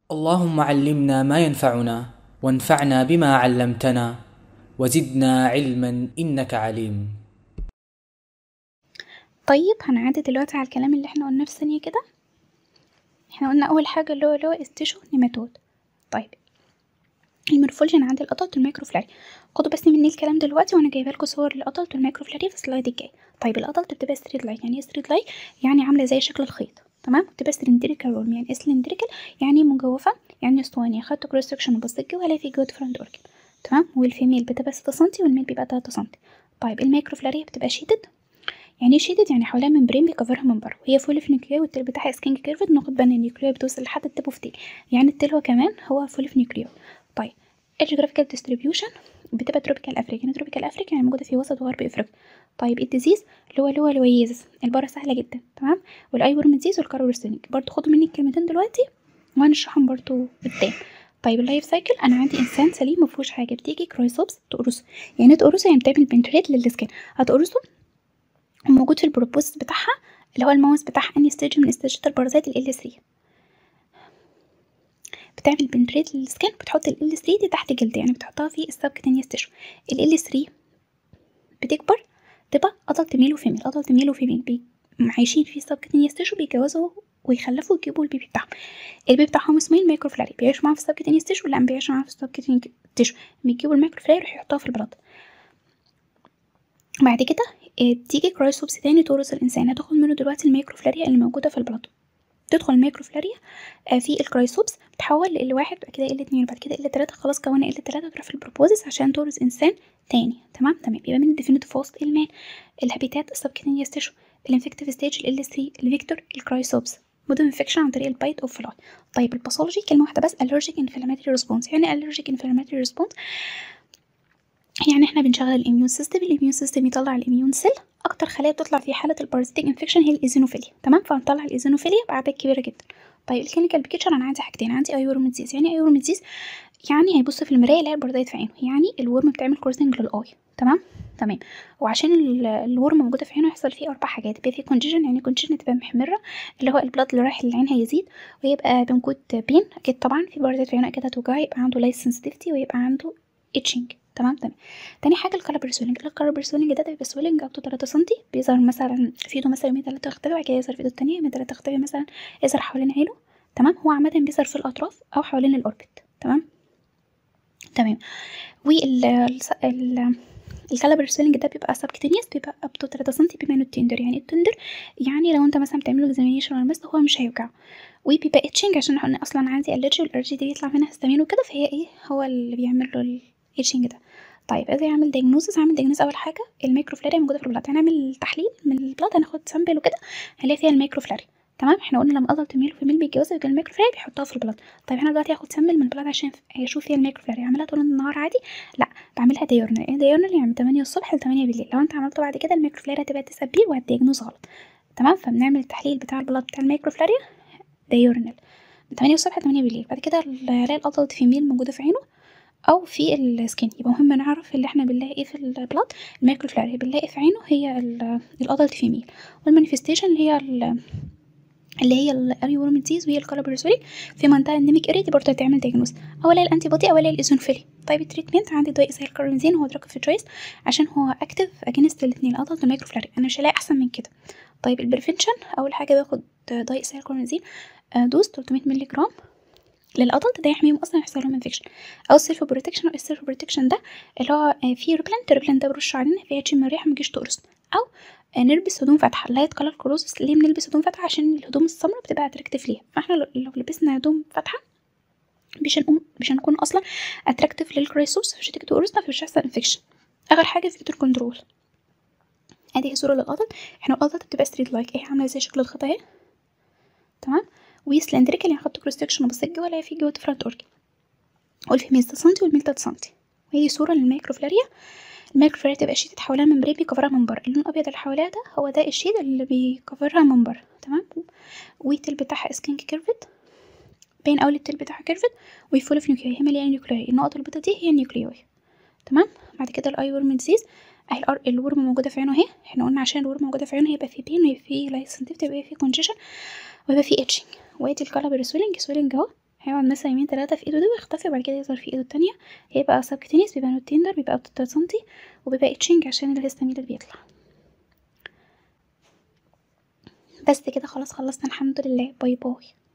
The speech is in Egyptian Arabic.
اللهم علمنا ما ينفعنا وانفعنا بما علمتنا وزدنا علما إنك عليم طيب هنعدي دلوقتي على الكلام اللي احنا قلناه في ثانية كده احنا قلنا أول حاجة اللي هو اللي هو استشو نيماتود طيب المورفولوجي انا عندي الادلت والمايكروفلاري خدوا بس مني الكلام دلوقتي وانا جايبه لكم صور الادلت والمايكروفلاري في السلايد الجاي طيب الادلت بتبقى ستريت لاين يعني ايه ستريت لاين يعني عامله زي شكل الخيط تمام بتبقى سلندريكال رول يعني ايه سلندريكال يعني مجوفه يعني اسطوانيه خدت كروس سكشن وبصيت جوه الاقي في جوه فرونت اورجن تمام والفيميل بتبقى 6 سم والميل بيبقى 3 سم طيب المايكروفلاري بتبقى شيدد يعني ايه شيدد يعني حواليها ممبرين بيكفرها من بره وهي فول في نيوكليو والتيل بتاعها سكين كيرفد ناخد بالنا ان النيوكليو بتوصل لحد التيب اوف تيل يعني التيل هو كمان هو فول في نيوكليو طيب الجيوغرافيكال ديستريبيوشن بتبقى تروبيكال افريقيا يعني تروبيكال افريقيا يعني موجوده في وسط وغرب افريقيا طيب الديزيز اللي هو اللي هو الويزز البره سهله جدا تمام والاي ورم ديزيز والكاروستينيك برضو خدوا مني الكلمتين دلوقتي وهنشرحهم برضو قدام طيب اللايف سايكل انا عندي انسان سليم مفيهوش حاجه بتيجي كرايسوبس تقرصه يعني تقرصه يعني بتعمل بنتريت للسكن هتقرصه موجود في البروبوس بتاعها اللي هو الماوس بتاعها اني ستيج من استيجات البرازيت ال 3 بتعمل بنتريت للسكن بتحط ال 3 دي تحت جلد يعني بتحطها في السبكتينيوس تيشو ال 3 بتكبر تبقى ادلت ميل وفيميل ادلت ميل وفيميل بي عايشين في السبكتينيوس تيشو بيتجوزوا ويخلفوا ويجيبوا البيبي بتاعهم البيبي بتاعهم اسمه الميكروفلاري بيعيشوا معاهم في السبكتينيوس تيشو لا بيعيشوا معاهم في السبكتينيوس تيشو بيجيبوا الميكروفلاري يروحوا يحطوها في البلد بعد كده بتيجي كرايسوبس تاني تورث الانسان هتاخد منه دلوقتي الميكروفلاريا اللي موجوده في البلد تدخل الميكروفلاريا في الكرايسوبس تتحول ل واحد بعد كده ال اتنين بعد كده ال تلاتة خلاص كونا ال تلاتة تروح في البروبوزس عشان تورث انسان تاني تمام تمام يبقى من الديفينيتيف فوست المان الهابيتات السبكتينيوس تيشو الانفكتيف ستيج ال 3 الفيكتور الكرايسوبس مود انفكشن عن طريق البايت اوف فلاي طيب الباثولوجي كلمه واحده بس allergic inflammatory response يعني allergic inflammatory response يعني احنا بنشغل الاميون سيستم الاميون سيستم يطلع الاميون سيل اكتر خلايا بتطلع في حاله البارازيتيك انفكشن هي الايزينوفيليا تمام فهنطلع الايزينوفيليا باعداد كبيره جدا طيب الكلينيكال بيكتشر انا عندي حاجتين عندي ايوروميتزيز يعني ايوروميتزيز يعني هيبص في المرايه يلاقي البردايت في عينه يعني الورم بتعمل كروسنج للاي تمام تمام وعشان الورم موجوده في عينه يحصل فيه اربع حاجات يبقى في كونجيجن يعني كونجيجن تبقى محمره اللي هو البلاد اللي رايح للعين هيزيد ويبقى بنكود بين اكيد طبعا في بردايت في عينه اكيد هتوجعه يبقى عنده لايت سنسيتيفيتي ويبقى عنده اتشنج تمام تمام تاني حاجه الكالبر سويلنج الكالبر سويلنج ده بيبقى سويلنج اب تو 3 سم بيظهر مثلا في ايده مثلا يومين تلاته تختفي وبعد كده يظهر في ايده التانيه يومين تلاته تختفي مثلا يظهر حوالين عينه تمام هو عامه بيظهر في الاطراف او حوالين الاوربت تمام تمام وال ال الكالبر سويلنج ده بيبقى سبكتينيوس بيبقى اب تو 3 سم بما انه التندر يعني التندر يعني لو انت مثلا بتعمله اكزامينيشن ولا مست هو مش هيوجع وبيبقى اتشنج عشان احنا اصلا عندي الرجي والالرجي دي بيطلع منها هستامين وكده فهي ايه هو اللي بيعمل له الاتشنج ده طيب ازاي اعمل دايجنوزس هعمل دايجنوز اول حاجه الميكروفلاريا موجوده في البلاد هنعمل تحليل من البلاد هناخد سامبل وكده هنلاقي فيها الميكروفلاريا تمام احنا قلنا لما ادلت ميل وفيميل بيتجوزوا يبقى الميكروفلاريا بيحطوها في البلاد طيب احنا دلوقتي هاخد سامبل من البلاد عشان اشوف فيها الميكروفلاريا اعملها طول النهار عادي لا بعملها ديورنال ايه ديورنال يعني من 8 الصبح ل 8 بالليل لو انت عملته بعد كده الميكروفلاريا هتبقى تسبيه وهتديجنوز غلط تمام فبنعمل التحليل بتاع البلاد بتاع الميكروفلاريا ديورنال من 8 الصبح ل 8 بالليل بعد كده الاقي الادلت فيميل موجوده في عينه او في السكين يبقى مهم نعرف اللي احنا بنلاقي ايه في البلاد الميكروفلاريا بنلاقي في عينه هي الادلت فيميل والمانيفستيشن اللي هي اللي هي الاريوروميتيز وهي الكالابرسولي في منطقه انديميك اريا دي برضه هتعمل دايجنوز اولا الانتي بودي اولا الايزونفيلي طيب التريتمنت عندي دواء زي الكارنزين هو دراج في تشويس عشان هو اكتف اجينست الاثنين الادلت والميكروفلاريا انا مش هلاقي احسن من كده طيب البريفنشن اول حاجه باخد دواء زي الكارنزين دوز 300 مللي جرام للادلت ده يحميهم اصلا يحصل لهم انفكشن او السيلف بروتكشن او السيلف بروتكشن ده اللي هو فيه ريبلنت ريبلنت ده برش علينا فيها تشم الريحه متجيش تقرص او نلبس هدوم فاتحه لايت كلر كروزس ليه بنلبس هدوم فاتحه عشان الهدوم السمراء بتبقى اتراكتيف ليها فاحنا لو لبسنا هدوم فاتحه مش هنقوم مش هنكون اصلا اتراكتيف للكرايسوس فمش هتيجي تقرصنا فمش هيحصل انفكشن اخر حاجه فيكتور كنترول ادي هي صوره للقطط احنا القطط بتبقى ستريت لايك اهي عامله زي شكل الخط اهي تمام وسلندريكال يعني خدت كروس سكشن وبصيت جوه الاقي في جوه فرونت اورجن والفيميل 6 سم والميل 3 سم وهي صوره للميكروفلاريا الميكروفلاريا تبقى شيت حواليها ممبرين بيكفرها من بره اللون الابيض اللي حواليها ده هو ده الشيت اللي بيكفرها من بره تمام والتل بتاعها سكين كيرفت باين قوي التل بتاعها كيرفت وفول اوف نيوكليوي هي مليانه نيوكليوي النقط البيضاء دي هي النيوكليوي تمام بعد كده الاي ورم ديزيز اهي الار الورم موجوده في عينه اهي احنا قلنا عشان الورم موجوده في عينه هيبقى في بين ويبقى في لايسنتيف تبقى في كونجيشن ويبقى في اتشنج وادي الكالبر سويلنج سويلنج اهو هيقعد مثلا يومين تلاتة في ايده ده ويختفي وبعد كده يظهر في ايده التانية هيبقى سبكتينيس بيبقى نوت تندر بيبقى اب تو سنتي وبيبقى اتشنج عشان الهستامين اللي بيطلع بس كده خلاص خلصنا الحمد لله باي باي